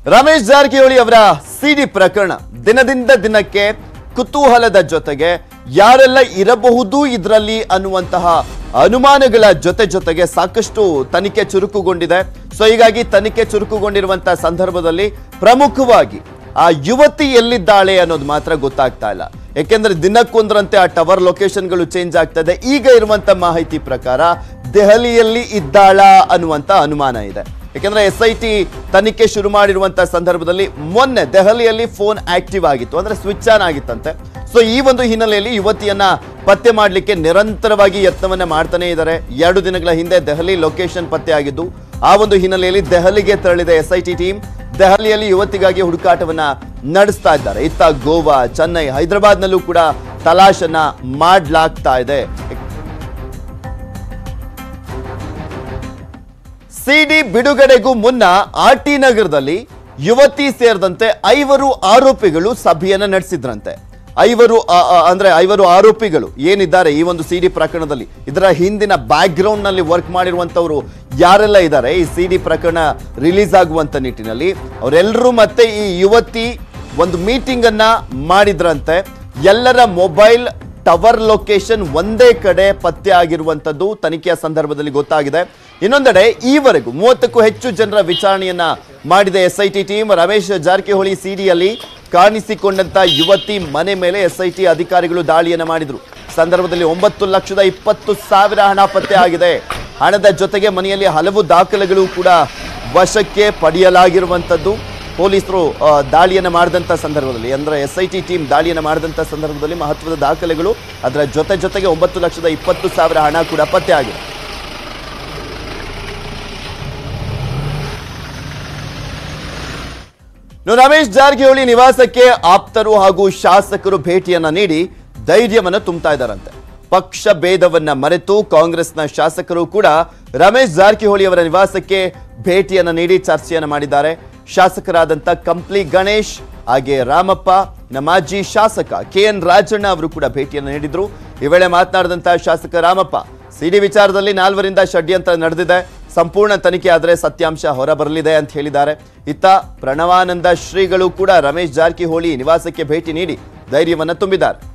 ರಮೇಶ್ ಜಾರಕಿಹೊಳಿ ಅವರ ಸಿಡಿ ಪ್ರಕರಣ ದಿನದಿಂದ ದಿನಕ್ಕೆ ಕುತೂಹಲದ ಜೊತೆಗೆ ಯಾರೆಲ್ಲ ಇರಬಹುದು ಇದರಲ್ಲಿ ಅನ್ನುವಂತಹ ಅನುಮಾನಗಳ ಜೊತೆ ಜೊತೆಗೆ ಸಾಕಷ್ಟು ತನಿಖೆ ಚುರುಕುಗೊಂಡಿದೆ ಸೊ ಹೀಗಾಗಿ ತನಿಖೆ ಚುರುಕುಗೊಂಡಿರುವಂತಹ ಸಂದರ್ಭದಲ್ಲಿ ಪ್ರಮುಖವಾಗಿ ಆ ಯುವತಿ ಎಲ್ಲಿದ್ದಾಳೆ ಅನ್ನೋದು ಮಾತ್ರ ಗೊತ್ತಾಗ್ತಾ ಇಲ್ಲ ಯಾಕೆಂದ್ರೆ ದಿನಕ್ಕೊಂದರಂತೆ ಆ ಟವರ್ ಲೊಕೇಶನ್ಗಳು ಚೇಂಜ್ ಆಗ್ತದೆ ಈಗ ಇರುವಂತ ಮಾಹಿತಿ ಪ್ರಕಾರ ದೆಹಲಿಯಲ್ಲಿ ಇದ್ದಾಳ ಅನ್ನುವಂತ ಅನುಮಾನ ಇದೆ ಯಾಕೆಂದ್ರೆ ಎಸ್ ಐ ಟಿ ತನಿಖೆ ಶುರು ಮಾಡಿರುವಂತಹ ಸಂದರ್ಭದಲ್ಲಿ ಮೊನ್ನೆ ದೆಹಲಿಯಲ್ಲಿ ಫೋನ್ ಆಕ್ಟಿವ್ ಆಗಿತ್ತು ಅಂದ್ರೆ ಸ್ವಿಚ್ ಆನ್ ಆಗಿತ್ತಂತೆ ಸೊ ಈ ಒಂದು ಹಿನ್ನೆಲೆಯಲ್ಲಿ ಯುವತಿಯನ್ನ ಪತ್ತೆ ಮಾಡಲಿಕ್ಕೆ ನಿರಂತರವಾಗಿ ಯತ್ನವನ್ನ ಮಾಡ್ತಾನೆ ಇದ್ದಾರೆ ಎರಡು ದಿನಗಳ ಹಿಂದೆ ದೆಹಲಿ ಲೊಕೇಶನ್ ಪತ್ತೆ ಆಗಿದ್ದು ಆ ಒಂದು ಹಿನ್ನೆಲೆಯಲ್ಲಿ ದೆಹಲಿಗೆ ತೆರಳಿದೆ ಎಸ್ ಐ ಟಿ ಟೀಮ್ ದೆಹಲಿಯಲ್ಲಿ ಯುವತಿಗಾಗಿ ಹುಡುಕಾಟವನ್ನ ನಡೆಸ್ತಾ ಇದ್ದಾರೆ ಇತ್ತ ಗೋವಾ ಚೆನ್ನೈ ಹೈದರಾಬಾದ್ನಲ್ಲೂ ಕೂಡ ತಲಾಶನ್ನ ಮಾಡ್ಲಾಗ್ತಾ ಇದೆ ಸಿಡಿ ಬಿಡುಗಡೆಗೂ ಮುನ್ನ ಆರ್ ಟಿ ನಗರದಲ್ಲಿ ಯುವತಿ ಸೇರಿದಂತೆ ಐವರು ಆರೋಪಿಗಳು ಸಭೆಯನ್ನ ನಡೆಸಿದ್ರಂತೆ ಐವರು ಆ, ಆ, ಅಂದ್ರೆ ಐವರು ಆರೋಪಿಗಳು ಏನಿದ್ದಾರೆ ಈ ಒಂದು ಸಿಡಿ ಪ್ರಕರಣದಲ್ಲಿ ಇದರ ಹಿಂದಿನ ಬ್ಯಾಕ್ ಗ್ರೌಂಡ್ ನಲ್ಲಿ ವರ್ಕ್ ಮಾಡಿರುವಂತವರು ಯಾರೆಲ್ಲ ಇದ್ದಾರೆ ಈ ಸಿಡಿ ಪ್ರಕರಣ ರಿಲೀಸ್ ಆಗುವಂತ ನಿಟ್ಟಿನಲ್ಲಿ ಅವರೆಲ್ಲರೂ ಮತ್ತೆ ಈ ಯುವತಿ ಒಂದು ಮೀಟಿಂಗ್ ಅನ್ನ ಮಾಡಿದ್ರಂತೆ ಎಲ್ಲರ ಮೊಬೈಲ್ ಟವರ್ ಲೊಕೇಶನ್ ಒಂದೇ ಕಡೆ ಪತ್ತೆ ಆಗಿರುವಂತದ್ದು ತನಿಖೆಯ ಸಂದರ್ಭದಲ್ಲಿ ಗೊತ್ತಾಗಿದೆ ಇನ್ನೊಂದೆಡೆ ಈವರೆಗೂ ಮೂವತ್ತಕ್ಕೂ ಹೆಚ್ಚು ಜನರ ವಿಚಾರಣೆಯನ್ನ ಮಾಡಿದ ಎಸ್ಐಟಿ ಟೀಮ್ ರಮೇಶ್ ಜಾರಕಿಹೊಳಿ ಸಿಡಿಯಲ್ಲಿ ಕಾಣಿಸಿಕೊಂಡಂತ ಯುವತಿ ಮನೆ ಮೇಲೆ ಎಸ್ಐಟಿ ಅಧಿಕಾರಿಗಳು ದಾಳಿಯನ್ನ ಮಾಡಿದ್ರು ಸಂದರ್ಭದಲ್ಲಿ ಒಂಬತ್ತು ಲಕ್ಷದ ಇಪ್ಪತ್ತು ಸಾವಿರ ಹಣ ಪತ್ತೆ ಆಗಿದೆ ಹಣದ ಜೊತೆಗೆ ಮನೆಯಲ್ಲಿ ಹಲವು ದಾಖಲೆಗಳು ಕೂಡ ವಶಕ್ಕೆ ಪಡೆಯಲಾಗಿರುವಂತದ್ದು ಪೊಲೀಸರು ಆ, ದಾಳಿಯನ್ನ ಮಾಡಿದಂಥ ಸಂದರ್ಭದಲ್ಲಿ ಅಂದ್ರೆ ಎಸ್ ಐ ಟಿ ಟೀಮ್ ದಾಳಿಯನ್ನ ಮಾಡಿದಂಥ ಸಂದರ್ಭದಲ್ಲಿ ಮಹತ್ವದ ದಾಖಲೆಗಳು ಅದರ ಜೊತೆ ಜೊತೆಗೆ ಒಂಬತ್ತು ಲಕ್ಷದ ಇಪ್ಪತ್ತು ಸಾವಿರ ಹಣ ಕೂಡ ಪತ್ತೆ ಆಗಿದೆ ಇನ್ನು ರಮೇಶ್ ಜಾರಕಿಹೊಳಿ ನಿವಾಸಕ್ಕೆ ಆಪ್ತರು ಹಾಗೂ ಶಾಸಕರು ಭೇಟಿಯನ್ನ ನೀಡಿ ಧೈರ್ಯವನ್ನ ತುಂಬುತ್ತಾ ಇದ್ದಾರಂತೆ ಪಕ್ಷ ಭೇದವನ್ನ ಮರೆತು ಕಾಂಗ್ರೆಸ್ನ ಶಾಸಕರು ಕೂಡ ರಮೇಶ್ ಜಾರಕಿಹೊಳಿ ಅವರ ನಿವಾಸಕ್ಕೆ ಭೇಟಿಯನ್ನ ನೀಡಿ ಚರ್ಚೆಯನ್ನ ಮಾಡಿದ್ದಾರೆ ಶಾಸಕರಾದಂತ ಕಂಪ್ಲಿ ಗಣೇಶ್ ಹಾಗೆ ರಾಮಪ್ಪ ಇನ್ನ ಮಾಜಿ ಶಾಸಕ ಕೆ ಎನ್ ರಾಜಣ್ಣ ಅವರು ಕೂಡ ಭೇಟಿಯನ್ನು ನೀಡಿದ್ರು ಈ ವೇಳೆ ಮಾತನಾಡಿದಂತ ಶಾಸಕ ರಾಮಪ್ಪ ಸಿಡಿ ವಿಚಾರದಲ್ಲಿ ನಾಲ್ವರಿಂದ ಷಡ್ಯಂತ್ರ ನಡೆದಿದೆ ಸಂಪೂರ್ಣ ತನಿಖೆ ಆದರೆ ಸತ್ಯಾಂಶ ಹೊರಬರಲಿದೆ ಅಂತ ಹೇಳಿದ್ದಾರೆ ಇತ್ತ ಪ್ರಣವಾನಂದ ಶ್ರೀಗಳು ಕೂಡ ರಮೇಶ್ ಜಾರಕಿಹೊಳಿ ನಿವಾಸಕ್ಕೆ ಭೇಟಿ ನೀಡಿ ಧೈರ್ಯವನ್ನ ತುಂಬಿದ್ದಾರೆ